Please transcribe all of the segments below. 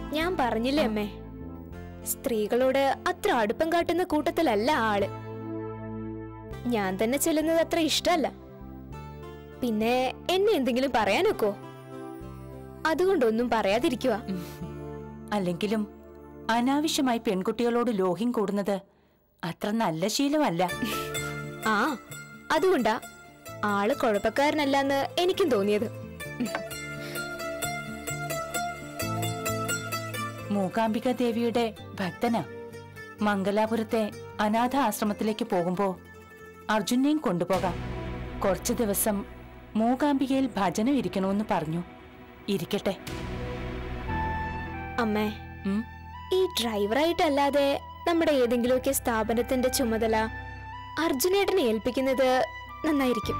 ഞാൻ പറഞ്ഞില്ലേ അമ്മേ സ്ത്രീകളോട് അത്ര അടുപ്പം കാട്ടുന്ന കൂട്ടത്തിലല്ല ആള് ഞാൻ തന്നെ ചെല്ലുന്നത് അത്ര ഇഷ്ടമല്ല പിന്നെ എന്നെ എന്തെങ്കിലും പറയാനൊക്കോ അതുകൊണ്ടൊന്നും പറയാതിരിക്കുക അല്ലെങ്കിലും അനാവശ്യമായി പെൺകുട്ടികളോട് ലോഹ്യം കൂടുന്നത് അത്ര നല്ല ശീലമല്ല ആ അതുകൊണ്ടാ ആള് കുഴപ്പക്കാരനല്ലെന്ന് എനിക്കും തോന്നിയത് മൂകാംബിക ദേവിയുടെ ഭക്തനാ മംഗലാപുരത്തെ അനാഥ ആശ്രമത്തിലേക്ക് പോകുമ്പോ അർജുനെയും കൊണ്ടുപോകാം കുറച്ചു ദിവസം മൂകാംബികയിൽ ഭജനം ഇരിക്കണമെന്ന് പറഞ്ഞു ഇരിക്കട്ടെ അമ്മേ ഉം, ഈ ഡ്രൈവറായിട്ടല്ലാതെ നമ്മുടെ ഏതെങ്കിലുമൊക്കെ സ്ഥാപനത്തിന്റെ ചുമതല അർജുനേട്ടനെ ഏൽപ്പിക്കുന്നത് നന്നായിരിക്കും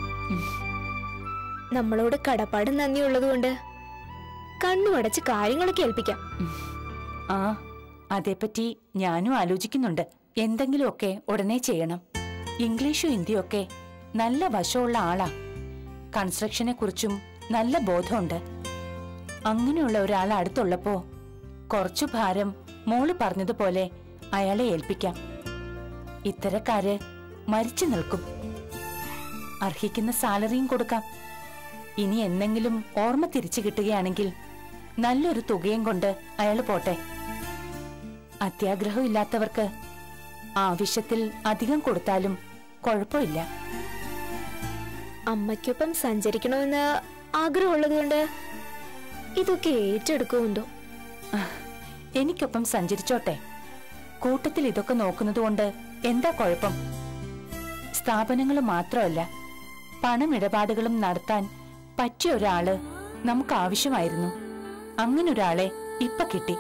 നമ്മളോട് കടപ്പാട് നന്ദിയുള്ളതുകൊണ്ട് കണ്ണുമടച്ച് കാര്യങ്ങളൊക്കെ ഏൽപ്പിക്കാം ആ അതേപ്പറ്റി ഞാനും ആലോചിക്കുന്നുണ്ട് എന്തെങ്കിലുമൊക്കെ ഉടനെ ചെയ്യണം ഇംഗ്ലീഷും ഹിന്ദിയും ഒക്കെ നല്ല വശമുള്ള ആളാ കൺസ്ട്രക്ഷനെ കുറിച്ചും നല്ല ബോധമുണ്ട് അങ്ങനെയുള്ള ഒരാൾ അടുത്തുള്ളപ്പോ കുറച്ചു ഭാരം മോള് പറഞ്ഞതുപോലെ അയാളെ ഏൽപ്പിക്കാം ഇത്തരക്കാര് മരിച്ചു നിൽക്കും അർഹിക്കുന്ന സാലറിയും കൊടുക്കാം ഇനി എന്തെങ്കിലും ഓർമ്മ തിരിച്ചു കിട്ടുകയാണെങ്കിൽ നല്ലൊരു തുകയും കൊണ്ട് അയാൾ പോട്ടെ അത്യാഗ്രഹം ഇല്ലാത്തവർക്ക് ആവശ്യത്തിൽ അധികം കൊടുത്താലും കുഴപ്പമില്ല അമ്മയ്ക്കൊപ്പം സഞ്ചരിക്കണമെന്ന് ആഗ്രഹമുള്ളതുകൊണ്ട് ഇതൊക്കെ ഏറ്റെടുക്കുമെന്തോ എനിക്കൊപ്പം സഞ്ചരിച്ചോട്ടെ കൂട്ടത്തിൽ ഇതൊക്കെ നോക്കുന്നതുകൊണ്ട് എന്താ കുഴപ്പം സ്ഥാപനങ്ങൾ മാത്രമല്ല പണമിടപാടുകളും നടത്താൻ പറ്റിയ ഒരാള് നമുക്ക് ആവശ്യമായിരുന്നു അങ്ങനെ ഒരാളെ ഇപ്പൊ കിട്ടി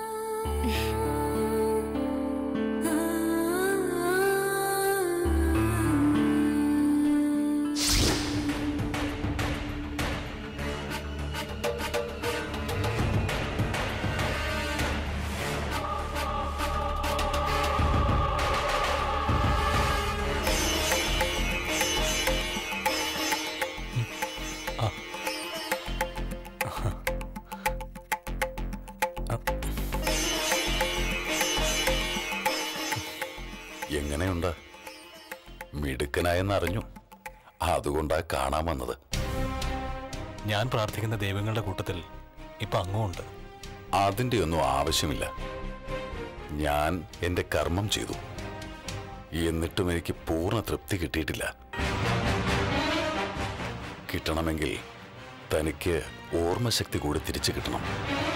എങ്ങനെയുണ്ട് മിടുക്കനായെന്നറിഞ്ഞു അതുകൊണ്ടാ കാണാൻ വന്നത് ഞാൻ പ്രാർത്ഥിക്കുന്ന ദൈവങ്ങളുടെ കൂട്ടത്തിൽ ഇപ്പൊ അങ്ങുമുണ്ട് അതിന്റെ ഒന്നും ആവശ്യമില്ല ഞാൻ എന്റെ കർമ്മം ചെയ്തു എന്നിട്ടും എനിക്ക് പൂർണ്ണ തൃപ്തി കിട്ടിയിട്ടില്ല കിട്ടണമെങ്കിൽ തനിക്ക് ഓർമ്മശക്തി കൂടി തിരിച്ചു കിട്ടണം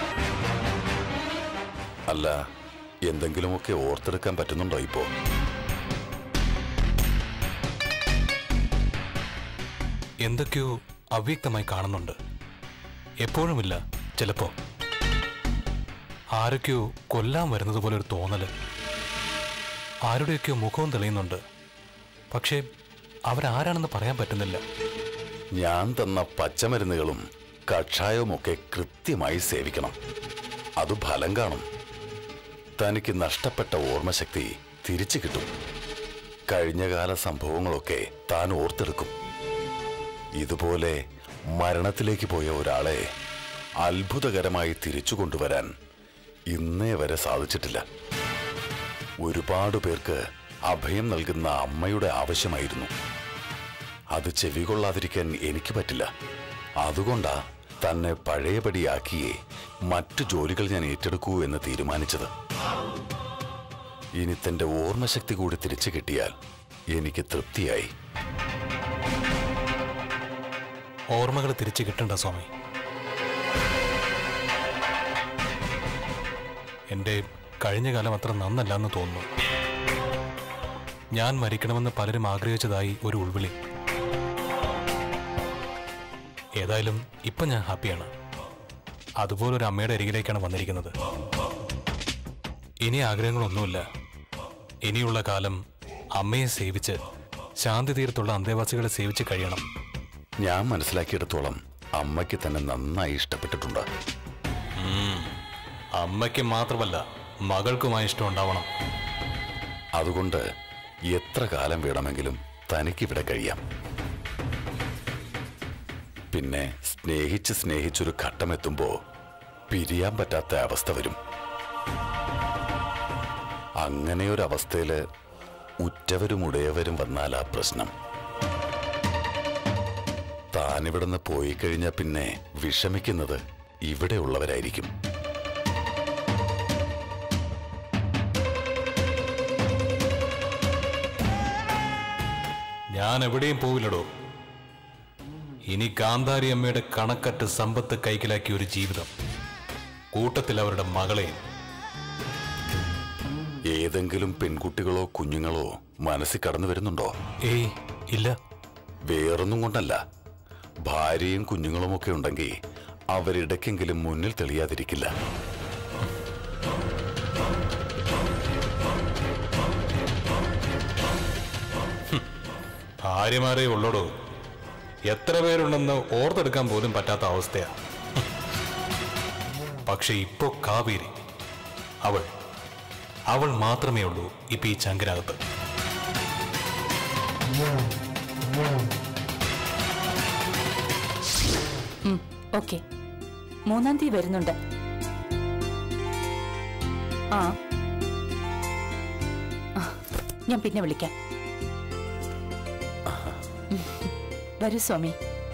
അല്ല എന്തെങ്കിലുമൊക്കെ ഓർത്തെടുക്കാൻ പറ്റുന്നുണ്ടോ ഇപ്പോ എന്തൊക്കെയോ അവ്യക്തമായി കാണുന്നുണ്ട് എപ്പോഴുമില്ല ചിലപ്പോ ആരൊക്കെയോ കൊല്ലാൻ വരുന്നത് പോലെ ഒരു തോന്നല് ആരുടെയൊക്കെയോ മുഖവും തെളിയുന്നുണ്ട് പക്ഷേ അവരാരാണെന്ന് പറയാൻ പറ്റുന്നില്ല ഞാൻ തന്ന പച്ചമരുന്നുകളും കഷായവുമൊക്കെ കൃത്യമായി സേവിക്കണം അത് ഫലം കാണും തനിക്ക് നഷ്ടപ്പെട്ട ഓർമ്മശക്തി തിരിച്ചു കിട്ടും കഴിഞ്ഞകാല സംഭവങ്ങളൊക്കെ താൻ ഓർത്തെടുക്കും ഇതുപോലെ മരണത്തിലേക്ക് പോയ ഒരാളെ അത്ഭുതകരമായി തിരിച്ചു കൊണ്ടുവരാൻ ഇന്നേ വരെ സാധിച്ചിട്ടില്ല ഒരുപാട് പേർക്ക് അഭയം നൽകുന്ന അമ്മയുടെ ആവശ്യമായിരുന്നു അത് ചെവികൊള്ളാതിരിക്കാൻ എനിക്ക് പറ്റില്ല അതുകൊണ്ടാ തന്നെ പഴയപടിയാക്കിയേ മറ്റു ജോലികൾ ഞാൻ ഏറ്റെടുക്കൂ എന്ന് തീരുമാനിച്ചത് ഇനി തന്റെ ഓർമ്മശക്തി കൂടി തിരിച്ചു കിട്ടിയാൽ എനിക്ക് തൃപ്തിയായി ഓർമ്മകൾ തിരിച്ചു കിട്ടണ്ട സ്വാമി എൻ്റെ കഴിഞ്ഞ കാലം അത്ര നന്നല്ല എന്ന് തോന്നുന്നു ഞാൻ മരിക്കണമെന്ന് പലരും ആഗ്രഹിച്ചതായി ഒരു ഉൾവിളി ഏതായാലും ഇപ്പൊ ഞാൻ ഹാപ്പിയാണ് അതുപോലൊരു അമ്മയുടെ അരികിലേക്കാണ് വന്നിരിക്കുന്നത് ഇനി ആഗ്രഹങ്ങളൊന്നുമില്ല ഇനിയുള്ള കാലം അമ്മയെ സേവിച്ച് ശാന്തി തീരത്തുള്ള അന്തേവാസികളെ സേവിച്ച് കഴിയണം ഞാൻ മനസ്സിലാക്കിയെടുത്തോളം അമ്മയ്ക്ക് തന്നെ നന്നായി ഇഷ്ടപ്പെട്ടിട്ടുണ്ട് അമ്മയ്ക്ക് മാത്രമല്ല മകൾക്കുമായി ഇഷ്ടം ഉണ്ടാവണം അതുകൊണ്ട് എത്ര കാലം വേണമെങ്കിലും തനിക്കിവിടെ കഴിയാം പിന്നെ സ്നേഹിച്ച് സ്നേഹിച്ചൊരു ഘട്ടമെത്തുമ്പോ പിരിയാൻ പറ്റാത്ത അവസ്ഥ വരും അങ്ങനെ ഒരു അവസ്ഥയില് ഉറ്റവരും ഉടയവരും വന്നാലാ പ്രശ്നം താനിവിടുന്ന് പോയി കഴിഞ്ഞാൽ പിന്നെ വിഷമിക്കുന്നത് ഇവിടെയുള്ളവരായിരിക്കും ഞാൻ എവിടെയും പോവില്ലടോ ഇനി കാന്താരി അമ്മയുടെ കണക്കറ്റ് സമ്പത്ത് കൈക്കലാക്കിയ ഒരു ജീവിതം കൂട്ടത്തിൽ അവരുടെ മകളെയും ഏതെങ്കിലും പെൺകുട്ടികളോ കുഞ്ഞുങ്ങളോ മനസ്സിൽ കടന്നു വരുന്നുണ്ടോ ഏയ് ഇല്ല വേറൊന്നും കൊണ്ടല്ല ഭാര്യയും കുഞ്ഞുങ്ങളുമൊക്കെ ഉണ്ടെങ്കിൽ അവരിടയ്ക്കെങ്കിലും മുന്നിൽ തെളിയാതിരിക്കില്ല ഭാര്യമാരെ ഉള്ളടോ എത്ര പേരുണ്ടെന്ന് ഓർത്തെടുക്കാൻ പോലും പറ്റാത്ത അവസ്ഥയാ പക്ഷെ ഇപ്പോ കാവേരി അവൾ അവൾ മാത്രമേ ഉള്ളൂ ഇപ്പൊ ഈ ചങ്കിനകത്ത് ഓക്കെ മൂന്നാം തീയതി വരുന്നുണ്ട് ആ ആ, ഞാൻ പിന്നെ വിളിക്കാം ഉം. വരൂ സ്വാമി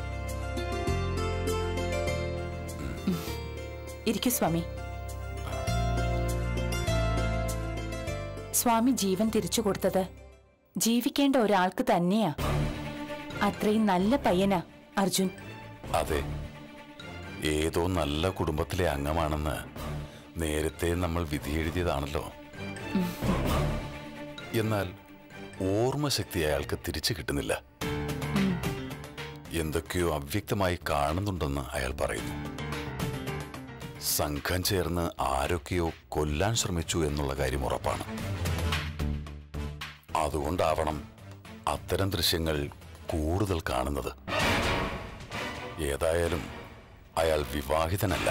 ഉം. ഇരിക്കൂ സ്വാമി സ്വാമി ജീവൻ തിരിച്ചു കൊടുത്തത് ജീവിക്കേണ്ട ഒരാൾക്ക് തന്നെയാ അത്രയും നല്ല പയ്യനാ അർജുൻ അതെ ഏതോ നല്ല കുടുംബത്തിലെ അംഗമാണെന്ന് നേരത്തെ നമ്മൾ വിധിയെഴുതിയതാണല്ലോ എന്നാൽ ഓർമ്മശക്തി അയാൾക്ക് തിരിച്ചു കിട്ടുന്നില്ല എന്തൊക്കെയോ അവ്യക്തമായി കാണുന്നുണ്ടെന്ന് അയാൾ പറയുന്നു സംഘം ചേർന്ന് ആരൊക്കെയോ കൊല്ലാൻ ശ്രമിച്ചു എന്നുള്ള കാര്യം ഉറപ്പാണ് അതുകൊണ്ടാവണം അത്തരം ദൃശ്യങ്ങൾ കൂടുതൽ കാണുന്നത് ഏതായാലും അയാൾ വിവാഹിതനല്ല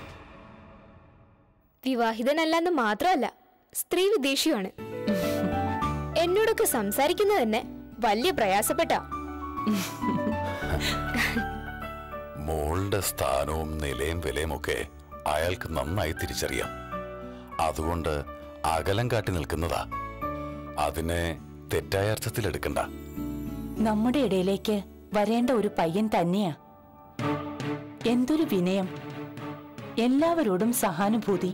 വിവാഹിതനല്ലെന്ന് മാത്രമല്ല സ്ത്രീ വിദേശിയുമാണ് എന്നോടൊക്കെ സംസാരിക്കുന്നത് തന്നെ വലിയ പ്രയാസപ്പെട്ട മോളുടെ സ്ഥാനവും നിലയും വിലയും ഒക്കെ അയാൾക്ക് നന്നായി തിരിച്ചറിയാം അതുകൊണ്ട് അകലം കാട്ടി നിൽക്കുന്നതാ അതിനെ തെറ്റായ അർത്ഥത്തിൽ എടുക്കണ്ട നമ്മുടെ ഇടയിലേക്ക് വരേണ്ട ഒരു പയ്യൻ തന്നെയാ എന്തൊരു വിനയം എല്ലാവരോടും സഹാനുഭൂതി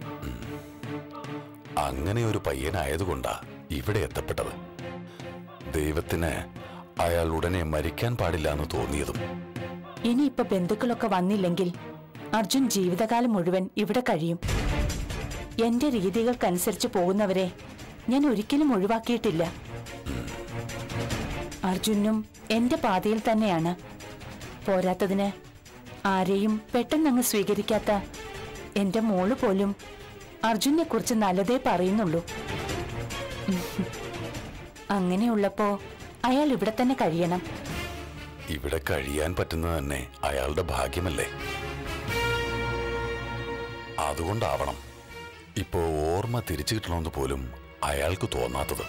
അങ്ങനെ ഒരു പയ്യനായതുകൊണ്ടാ ഇവിടെ എത്തപ്പെട്ടത് ദൈവത്തിന് അയാൾ ഉടനെ മരിക്കാൻ പാടില്ല എന്ന് തോന്നിയതും ഇനിയിപ്പൊ ബന്ധുക്കളൊക്കെ വന്നില്ലെങ്കിൽ അർജുൻ ജീവിതകാലം മുഴുവൻ ഇവിടെ കഴിയും എന്റെ രീതികൾക്കനുസരിച്ച് പോകുന്നവരെ ഞാൻ ഒരിക്കലും ഒഴിവാക്കിയിട്ടില്ല അർജുനും എന്റെ പാതയിൽ തന്നെയാണ് പോരാത്തതിന് ആരെയും പെട്ടെന്നങ്ങ് സ്വീകരിക്കാത്ത എന്റെ മോള് പോലും അർജുനെ കുറിച്ച് നല്ലതേ പറയുന്നുള്ളൂ അങ്ങനെയുള്ളപ്പോ അയാൾ ഇവിടെ തന്നെ കഴിയണം ഇവിടെ കഴിയാൻ പറ്റുന്നത് തന്നെ അയാളുടെ ഭാഗ്യമല്ലേ അതുകൊണ്ടാവണം ഇപ്പോ ഓർമ്മ തിരിച്ചു കിട്ടണമെന്ന് പോലും അയാൾക്ക് തോന്നാത്തത്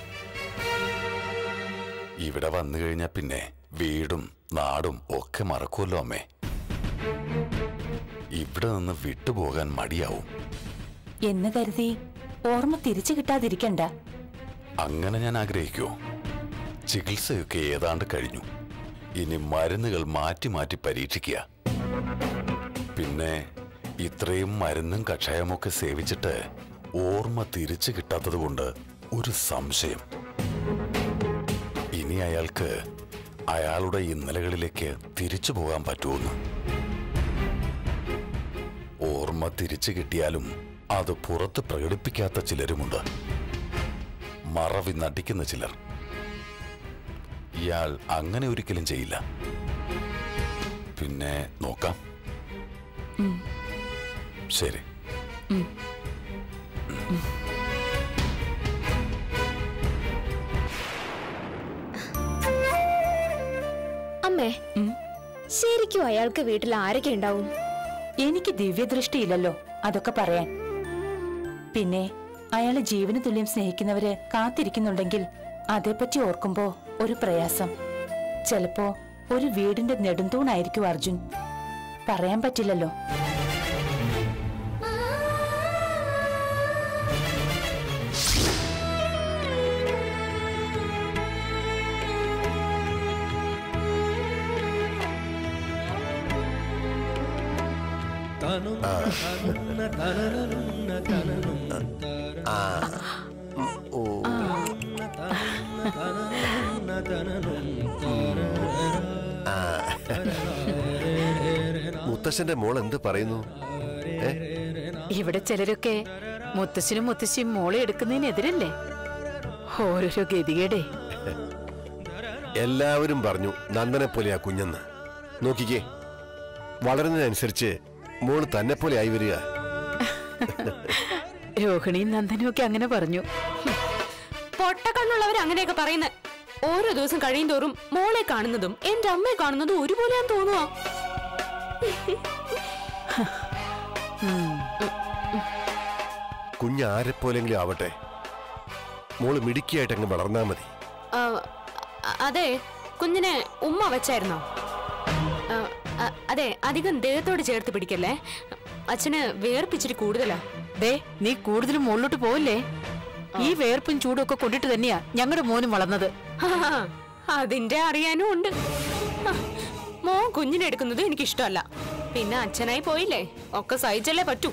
ഇവിടെ വന്നു കഴിഞ്ഞാൽ പിന്നെ വീടും നാടും ഒക്കെ മറക്കുമല്ലോ അമ്മേ ഇവിടെ നിന്ന് വിട്ടുപോകാൻ മടിയാവും എന്ന് കരുതി ഓർമ്മ തിരിച്ചു കിട്ടാതിരിക്കണ്ട അങ്ങനെ ഞാൻ ആഗ്രഹിക്കൂ ചികിത്സയൊക്കെ ഏതാണ്ട് കഴിഞ്ഞു ഇനി മരുന്നുകൾ മാറ്റി മാറ്റി പരീക്ഷിക്കുക പിന്നെ ഇത്രയും മരുന്നും കഷായമൊക്കെ സേവിച്ചിട്ട് ഓർമ്മ തിരിച്ചു കിട്ടാത്തത് കൊണ്ട് ഒരു സംശയം ഇനി അയാൾക്ക് അയാളുടെ ഇന്നലകളിലേക്ക് തിരിച്ചു പോകാൻ പറ്റുമെന്ന് ഓർമ്മ തിരിച്ചു കിട്ടിയാലും അത് പുറത്ത് പ്രകടിപ്പിക്കാത്ത ചിലരുമുണ്ട് മറവി നടിക്കുന്ന ചിലർ ഇയാൾ അങ്ങനെ ഒരിക്കലും ചെയ്യില്ല പിന്നെ നോക്കാം ശരി അമ്മേ ഉം. ശരിക്കും അയാൾക്ക് വീട്ടിൽ ആരൊക്കെ ഉണ്ടാവും എനിക്ക് ദിവ്യദൃഷ്ടിയില്ലല്ലോ അതൊക്കെ പറയാൻ പിന്നെ അയാളെ ജീവന തുല്യം സ്നേഹിക്കുന്നവര് കാത്തിരിക്കുന്നുണ്ടെങ്കിൽ അതേപ്പറ്റി ഓർക്കുമ്പോ ഒരു പ്രയാസം ചിലപ്പോ ഒരു വീടിന്റെ നെടുന്തൂണായിരിക്കും അർജുൻ പറയാൻ പറ്റില്ലല്ലോ ഓ ആ. മുത്തശ്ശന്റെ മോൾ എന്ത് പറയുന്നു ഏ ഇവിടെ ചിലരൊക്കെ മുത്തശ്ശനും മുത്തശ്ശിയും മോളെ എടുക്കുന്നതിനെതിരല്ലേ ഓരോരോ ഗതികേടേ എല്ലാവരും പറഞ്ഞു നന്ദനെ പോലെയാ കുഞ്ഞെന്ന് നോക്കിക്കേ വളരുന്നതിനനുസരിച്ച് മോള് തന്നെ പോലെ ആയി വരിക രോഹിണിയും നന്ദനും ഒക്കെ അങ്ങനെ പറഞ്ഞു പൊട്ടക്കണ്ണുള്ളവർ അങ്ങനെയൊക്കെ പറയുന്നത് ഓരോ ദിവസം കഴിയും തോറും മോളെ കാണുന്നതും എന്റെ അമ്മയെ കാണുന്നതും ഒരുപോലെയാന്ന് തോന്നുവാ കുഞ്ഞ് ആരെപ്പോലെങ്കിലും ആവട്ടെ മോള് മിടുക്കിയായിട്ട് അങ്ങ് വളർന്നാ മതി ആ, അ- അതെ കുഞ്ഞിനെ ഉമ്മ വെച്ചായിരുന്നോ ആ, അ- അതെ അധികം ദേഹത്തോട് ചേർത്ത് പിടിക്കല്ലേ അച്ഛന് വേർപ്പിച്ചിട്ട് കൂടുതലാ ദേ നീ കൂടുതലും മുകളിലോട്ട് പോവില്ലേ ഈ വേർപ്പും ചൂടും ഒക്കെ കൊണ്ടിട്ട് തന്നെയാ ഞങ്ങളുടെ മോനും വളർന്നത് ആ, അതിന്റെ അറിയാനും ഉണ്ട് ആ, മോൻ കുഞ്ഞിനെ എടുക്കുന്നത് എനിക്ക് ഇഷ്ടമല്ല പിന്നെ അച്ഛനായി പോയില്ലേ ഒക്കെ സഹിച്ചല്ലേ പറ്റൂ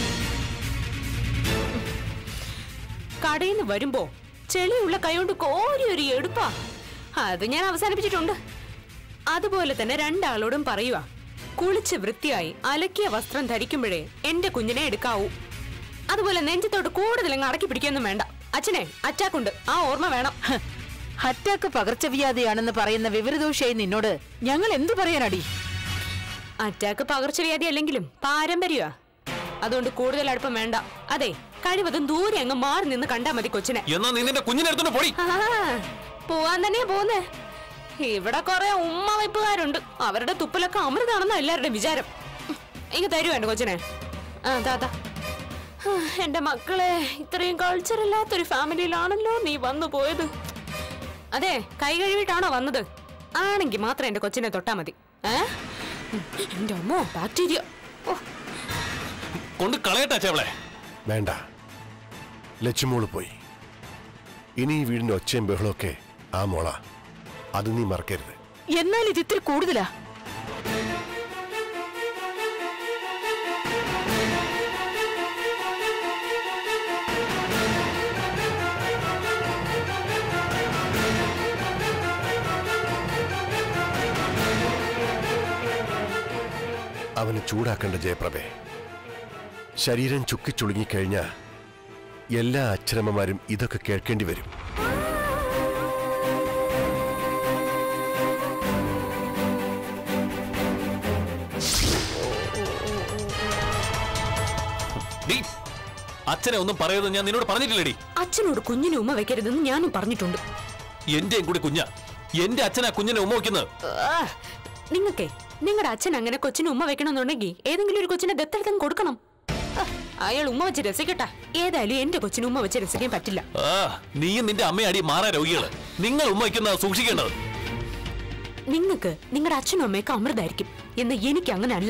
കടയിൽ നിന്ന് വരുമ്പോ ചെളിയുള്ള കൈകൊണ്ട് കോരി ഒരു എടുപ്പാ അത് ഞാൻ അവസാനിപ്പിച്ചിട്ടുണ്ട് അതുപോലെ തന്നെ രണ്ടാളോടും പറയുക കുളിച്ച് വൃത്തിയായി അലക്കിയ വസ്ത്രം ധരിക്കുമ്പോഴേ എന്റെ കുഞ്ഞിനെ എടുക്കാവൂ അതുപോലെ നെഞ്ചത്തോട്ട് കൂടുതൽ അങ്ങ് അടക്കി പിടിക്കൊന്നും വേണ്ട അച്ഛനെ അറ്റാക്കുണ്ട് ആ ഓർമ്മ വേണം ഹ്, അറ്റാക്ക് പകർച്ചവ്യാധിയാണെന്ന് പറയുന്ന വിവരദോഷയായി നിന്നോട് ഞങ്ങൾ എന്തു പറയാനടി അറ്റാക്ക് പകർച്ചവ്യാധി അല്ലെങ്കിലും പാരമ്പര്യമാ അതുകൊണ്ട് കൂടുതൽ അടുപ്പം വേണ്ട അതെ കഴിവതും ദൂരെ അങ്ങ് മാറി നിന്ന് കണ്ടാ മതി കൊച്ചിനെ എന്നാ നീ നിന്റെ കുഞ്ഞിനെ എടുത്തോണ്ട് പോടി ആ, പോവാൻ തന്നെയാ പോന്നേ ഇവിടെ കൊറേ ഉമ്മ വയ്പ്പുകാരുണ്ട് അവരുടെ തുപ്പലൊക്കെ അമൃതാണെന്ന എല്ലാവരുടെയും വിചാരം ഇങ്ങ് തരുമോ എന്റെ കൊച്ചിനെ ആ താത്ത ആ, എന്റെ മക്കളെ ഇത്രയും കൾച്ചർ ഇല്ലാത്തൊരു ഫാമിലിയിലാണല്ലോ നീ വന്നു പോയത് അതെ കൈ കഴുകിയിട്ടാണോ വന്നത് ആണെങ്കി മാത്രം എന്റെ കൊച്ചിനെ തൊട്ടാ മതി ഏ എന്റെ അമ്മോ ബാക്ടീരിയ ഓ കൊണ്ട് കളയട്ടെ ചേവളെ വേണ്ട ലച്ചുമോള് പോയി ഇനി ഈ വീടിന്റെ ഒച്ചയും ബഹളമൊക്കെ ആ മോള അത് നീ മറക്കരുത് എന്നാൽ ഇത് ഇത്തിരി കൂടുതലാ അവന് ചൂടാക്കേണ്ട ജയപ്രഭേ ശരീരം ചുക്കിച്ചുളുങ്ങിക്കഴിഞ്ഞ എല്ലാ അച്ഛനമ്മമാരും ഇതൊക്കെ കേൾക്കേണ്ടി വരും ഡീ അച്ഛനെ ഒന്നും പറയരുത് ഞാൻ നിന്നോട് പറഞ്ഞിട്ടില്ലേടി അച്ഛനോട് കുഞ്ഞിന് ഉമ്മ വെക്കരുതെന്ന് ഞാനും പറഞ്ഞിട്ടുണ്ട് എന്റെയും കൂടി കുഞ്ഞ എന്റെ അച്ഛനാ കുഞ്ഞിനെ ഉമ്മ വയ്ക്കുന്നത് നിങ്ങൾക്കേ നിങ്ങളുടെ അച്ഛൻ അങ്ങനെ കൊച്ചിന് ഉമ്മ വെക്കണമെന്നുണ്ടെങ്കിൽ ഏതെങ്കിലും ഒരു കൊച്ചിനെ ദത്തെടുത്തങ്ങ് കൊടുക്കണം ആ, അയാൾ ഉമ്മ വെച്ച് രസിക്കട്ടെ ഏതായാലും എന്റെ കൊച്ചിന് ഉമ്മ വെച്ച് രസിക്കാൻ പറ്റില്ല ആ നീയും നിന്റെ അമ്മയടി മാറാ രോഗികള് നിങ്ങൾ ഉമ്മ വയ്ക്കുന്ന സൂക്ഷിക്കേണ്ടത് നിങ്ങൾക്ക് നിങ്ങളുടെ അച്ഛനും അമ്മയൊക്കെ അമൃതായിരിക്കും എന്ന് എനിക്ക് അങ്ങനെ അല്ല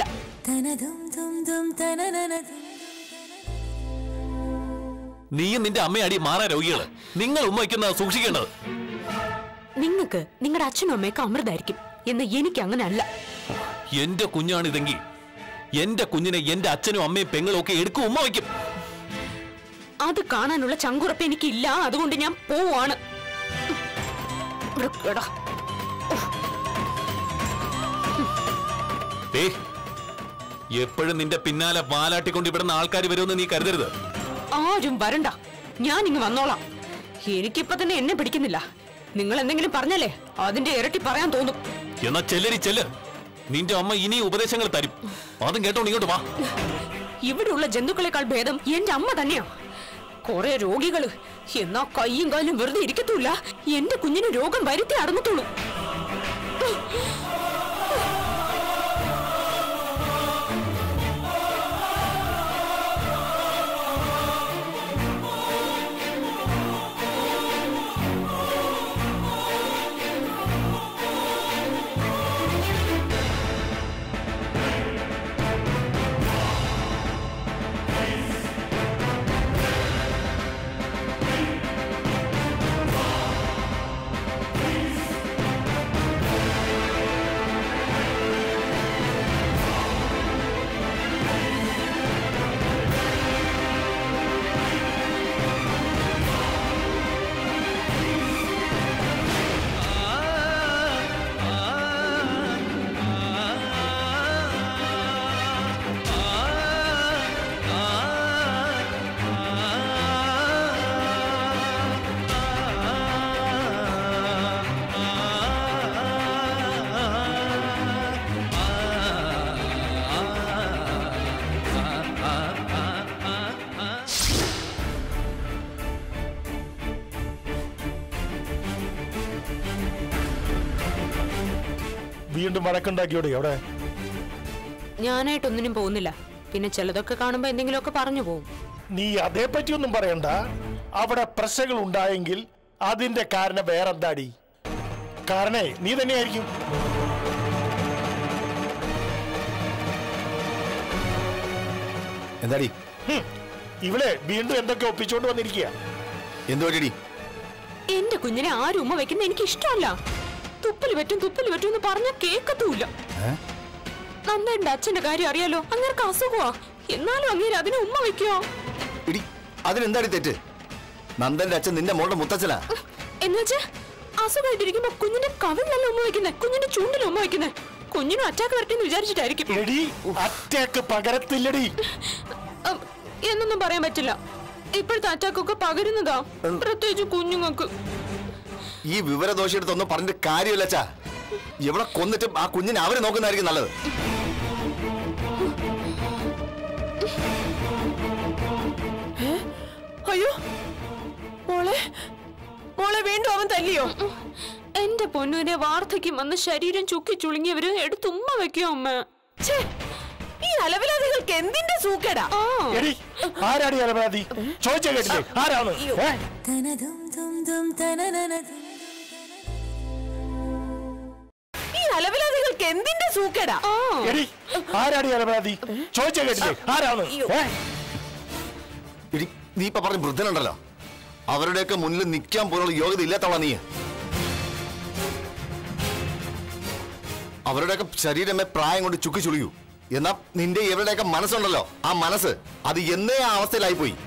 നീയും നിന്റെ അമ്മയടി മാറാ രോഗികള് നിങ്ങൾ ഉമ്മ വയ്ക്കുന്ന സൂക്ഷിക്കേണ്ടത് നിങ്ങൾക്ക് നിങ്ങളുടെ അച്ഛനും അമ്മയൊക്കെ അമൃതായിരിക്കും എന്ന് എനിക്ക് അങ്ങനെ അല്ല എന്റെ കുഞ്ഞാണിതെങ്കിൽ എന്റെ കുഞ്ഞിനെ എന്റെ അച്ഛനും അമ്മയും പെങ്ങളും ഒക്കെ എടുക്കും ഉമ്മ വയ്ക്കും അത് കാണാനുള്ള ചങ്കുറപ്പ് എനിക്കില്ല അതുകൊണ്ട് ഞാൻ പോവാണ് ഇവിടെ കേടാ. ഏ എപ്പോഴും നിന്റെ പിന്നാലെ വാലാട്ടിക്കൊണ്ട് ഇവിടുന്ന് ആൾക്കാർ വരുമെന്ന് നീ കരുതരുത് ആരും വരണ്ട ഞാൻ ഇങ്ങ് വന്നോളാം എനിക്കിപ്പൊ തന്നെ എന്നെ പിടിക്കുന്നില്ല നിങ്ങൾ എന്തെങ്കിലും പറഞ്ഞല്ലേ അതിന്റെ ഇരട്ടി പറയാൻ തോന്നും എന്നാ ചെല്ലരി ചെല്ല് നിന്റെ അമ്മ ഇനി ഉപദേശങ്ങൾ തരും അതും കേട്ടോണ്ട് ഇങ്ങോട്ട് വാ ഇവിടെയുള്ള ജന്തുക്കളെക്കാൾ ഭേദം എന്റെ അമ്മ തന്നെയാ കുറെ രോഗികള് എന്നാ കയ്യും കാലും വെറുതെ ഇരിക്കത്തൂല്ല എന്റെ കുഞ്ഞിന് രോഗം വരുത്തി അടങ്ങത്തുള്ളൂ വീണ്ടും വഴക്കുണ്ടാക്കിയോടെ അവിടെ ഞാനായിട്ടൊന്നിനും പോകുന്നില്ല പിന്നെ ചിലതൊക്കെ കാണുമ്പോ എന്തെങ്കിലുമൊക്കെ പറഞ്ഞു പോകും നീ അതേപ്പറ്റിയൊന്നും പറയണ്ട അവിടെ പ്രശ്നങ്ങൾ ഉണ്ടായെങ്കിൽ അതിന്റെ കാരണം വേറെന്താടി കാരണേ നീ തന്നെയായിരിക്കും എന്താടി ഹും, ഇവിടെ വീണ്ടും എന്തൊക്കെ ഒപ്പിച്ചോണ്ട് വന്നിരിക്കുക എന്തുപറ്റിടി എന്റെ കുഞ്ഞിനെ ആരും ഉമ്മ വെക്കുന്ന എനിക്ക് ഇഷ്ടമല്ല തുപ്പല് പറ്റും തുപ്പല് പറ്റും എന്ന് പറഞ്ഞ കേക്കത്തുമില്ല നന്ദേണ്ട അച്ഛന്റെ കാര്യം അറിയാലോ അങ്ങേർക്ക് അസുഖമാ എന്നാലും അങ്ങേര് അതിനെ ഉമ്മ വെക്കുവോ ഇടി അതിനെന്താടി തെറ്റ് നന്ദന്റെ അച്ഛൻ നിന്റെ മോളുടെ മുത്തച്ഛനാ എന്നുവെച്ച് അസുഖമായിട്ടിരിക്കുമ്പോ കുഞ്ഞിന്റെ കവിളിലല്ല ഉമ്മ വെക്കുന്നേ കുഞ്ഞിന്റെ ചൂണ്ടിൽ ഉമ്മ വെക്കുന്നേ കുഞ്ഞിനും അറ്റാക്ക് വരട്ടെ എന്ന് വിചാരിച്ചിട്ടായിരിക്കും എടി അറ്റാക്ക് പകരത്തില്ലടി ഉം, എന്നൊന്നും പറയാൻ പറ്റില്ല ഇപ്പോഴത്തെ അറ്റാക്ക് ഒക്കെ പകരുന്നതാ പ്രത്യേകിച്ച് കുഞ്ഞുങ്ങൾക്ക് ഈ വിവരദോഷി അടുത്തൊന്നും പറഞ്ഞിട്ട് കാര്യമില്ല അച്ഛാ ഇവിടെ കൊന്നിട്ട് ആ കുഞ്ഞിനെ അവര് നോക്കുന്നതായിരിക്കും നല്ലത് അയ്യോ മോളെ മോളെ വീണ്ടും അവൻ തല്ലിയോ എന്റെ പൊന്നുവിനെ വാർദ്ധക്യം വന്ന് ശരീരം ചുക്കി ചുളുങ്ങിയവര് എടുത്തുമ്മ വെക്കോ അമ്മ ഛേ, ഈ അലവിലാദികൾക്ക് എന്തിന്റെ സൂക്കേടാ ആ എടി ആരാടി അലപരാതി ചോദിച്ചാ കേട്ടില്ലേ ആരാണ് ഏ? ഈ അലവിലാദികൾക്ക് എന്തിന്റെ സൂക്കേടാ ആ എടി ആരാടി അലപരാതി ചോദിച്ചാ കേട്ടില്ലേ ആരാണ് ഏ? ഇടി നീ ഇപ്പൊ പറഞ്ഞ വൃദ്ധനുണ്ടല്ലോ അവരുടെയൊക്കെ മുന്നിൽ നിൽക്കാൻ പോലുള്ള യോഗ്യത ഇല്ലാത്തവളാ നീ അവരുടെയൊക്കെ ശരീരമേ പ്രായം കൊണ്ട് ചുക്കി ചുളിയൂ എന്നാ നിന്റെ ഇവരുടെയൊക്കെ മനസ്സുണ്ടല്ലോ ആ മനസ്സ് അത് എന്നേ ആ അവസ്ഥയിലായി പോയി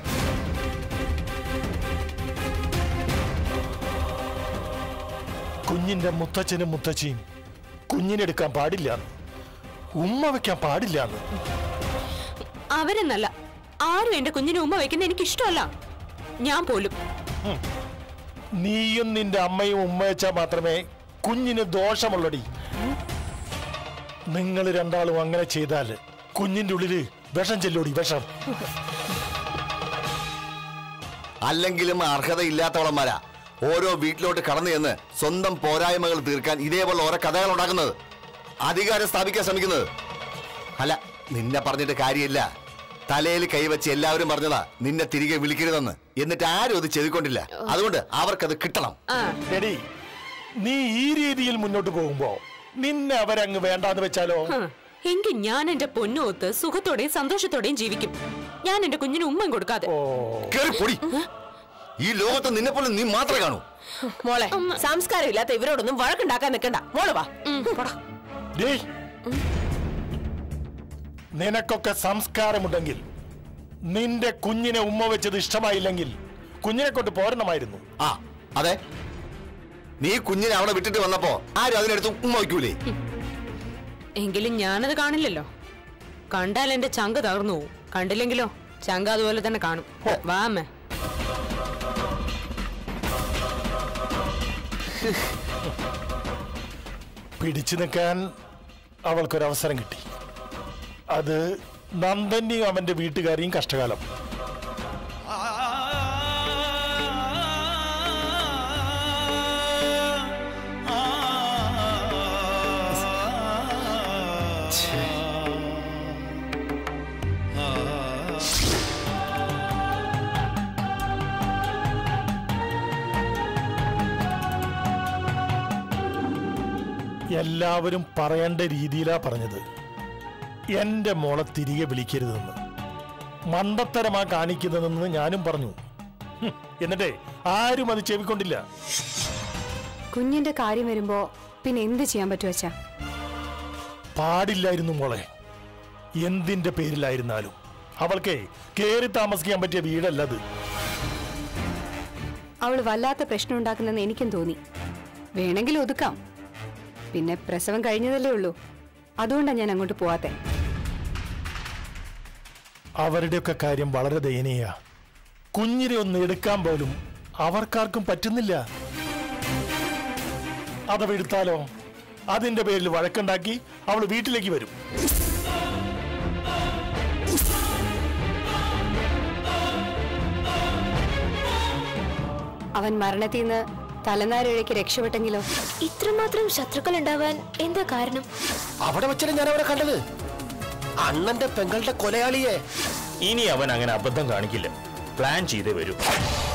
കുഞ്ഞിന്റെ മുത്തച്ഛനും മുത്തച്ഛിയും കുഞ്ഞിനെടുക്കാൻ പാടില്ല ഉമ്മ വെക്കാൻ പാടില്ല അവരെന്നല്ല ആരും എന്റെ കുഞ്ഞിനെ ഉമ്മ വെക്കുന്ന എനിക്ക് ഇഷ്ടമല്ല ഞാൻ പോലും നീയും നിന്റെ അമ്മയും ഉമ്മ വെച്ചാൽ മാത്രമേ കുഞ്ഞിന് ദോഷമുള്ളടി നിങ്ങൾ രണ്ടാളും അങ്ങനെ ചെയ്താൽ കുഞ്ഞിന്റെ ഉള്ളില് വിഷം ചെല്ലൂടി വിഷം അല്ലെങ്കിലും അർഹതയില്ലാത്തവളന്മാരാ ഓരോ വീട്ടിലോട്ട് കടന്നു ചെന്ന് സ്വന്തം പോരായ്മകൾ തീർക്കാൻ ഇതേപോലെ ഓരോ കഥകൾ ഉണ്ടാക്കുന്നത് അധികാരം സ്ഥാപിക്കാൻ ശ്രമിക്കുന്നത് അല്ല നിന്നെ പറഞ്ഞിട്ട് കാര്യമില്ല തലയിൽ കൈവച്ച് എല്ലാവരും പറഞ്ഞതാ നിന്നെ തിരികെ വിളിക്കരുതെന്ന് എന്നിട്ട് ആരും അത് ചെയ്തുകൊണ്ടില്ല അതുകൊണ്ട് അവർക്കത് കിട്ടണം എടി നീ ഈ രീതിയിൽ മുന്നോട്ട് പോകുമ്പോ നിന്നെ അവരങ്ങ് വേണ്ടാന്ന് വെച്ചാലോ ഹ്, എങ്കിൽ ഞാൻ എന്റെ പൊന്നുകൊത്ത് സുഖത്തോടെയും സന്തോഷത്തോടെയും ജീവിക്കും ഞാൻ എന്റെ കുഞ്ഞിന് ഉമ്മയും കൊടുക്കാതെ കേറി പൊടി ഈ ലോകത്ത് നിന്നെ പോലെ നീ മാത്രമേ കാണൂ മോളെ സംസ്കാരം ഇല്ലാത്ത ഇവരോടൊന്നും വഴക്കുണ്ടാക്കാൻ നിൽക്കണ്ട മോള് വാ പോടാ. ഡേയ്, നിനക്കൊക്കെ സംസ്കാരമുണ്ടെങ്കിൽ നിന്റെ കുഞ്ഞിനെ ഉമ്മ വെച്ചത് ഇഷ്ടമായില്ലെങ്കിൽ കുഞ്ഞിനെ കൊണ്ട് പോരണമായിരുന്നു ആ അതെ നീ കുഞ്ഞിനെ അവിടെ വിട്ടിട്ട് വന്നപ്പോ ആരും അതിനെടുത്ത് ഉമ്മ വയ്ക്കൂലേ എങ്കിലും ഞാനത് കാണില്ലല്ലോ കണ്ടാൽ എന്റെ ചങ്ക് തകർന്നു പോവും കണ്ടില്ലെങ്കിലോ ചങ്ക അതുപോലെ തന്നെ കാണും വാ അമ്മേ പിടിച്ചു നിൽക്കാൻ അവൾക്കൊരവസരം കിട്ടി അത് നന്ദന്റെയും അവന്റെ വീട്ടുകാരെയും കഷ്ടകാലം എല്ലാവരും പറയേണ്ട രീതിയിലാ പറഞ്ഞത് എന്റെ മോളെ തിരികെ വിളിക്കരുതെന്ന് മണ്ടത്തരമാ കാണിക്കുന്നതെന്ന് ഞാനും പറഞ്ഞു ഹും, എന്നിട്ടേ ആരും അത് ചെവിക്കൊണ്ടില്ല കുഞ്ഞിന്റെ കാര്യം വരുമ്പോ പിന്നെ എന്ത് ചെയ്യാൻ പറ്റും അച്ഛാ പാടില്ലായിരുന്നു മോളെ എന്തിന്റെ പേരിലായിരുന്നാലും അവൾക്ക് കേറി താമസിക്കാൻ പറ്റിയ വീടല്ലത് അവൾ വല്ലാത്ത പ്രശ്നം ഉണ്ടാക്കുന്നെന്ന് എനിക്കും തോന്നി വേണമെങ്കിൽ ഒതുക്കാം പിന്നെ പ്രസവം കഴിഞ്ഞതല്ലേ ഉള്ളൂ അതുകൊണ്ടാണ് ഞാൻ അങ്ങോട്ട് പോവാത്തെ അവരുടെയൊക്കെ കാര്യം വളരെ ദയനീയ കുഞ്ഞിനെ ഒന്ന് എടുക്കാൻ പോലും അവർക്കാർക്കും പറ്റുന്നില്ല അഥവാ എടുത്താലോ അതിന്റെ പേരിൽ വഴക്കുണ്ടാക്കി അവൾ വീട്ടിലേക്ക് വരും അവൻ മരണത്തിൽ നിന്ന് തലനാരിഴയ്ക്ക് രക്ഷപ്പെട്ടെങ്കിലോ ഇത്രമാത്രം ശത്രുക്കൾ ഉണ്ടാവാൻ എന്താ കാരണം അവിടെ വെച്ചാണ് ഞാൻ അവരെ കണ്ടത് അണ്ണന്റെ പെങ്ങളുടെ കൊലയാളിയെ ഇനി അവൻ അങ്ങനെ അബദ്ധം കാണിക്കില്ല പ്ലാൻ ചെയ്തേ വരൂ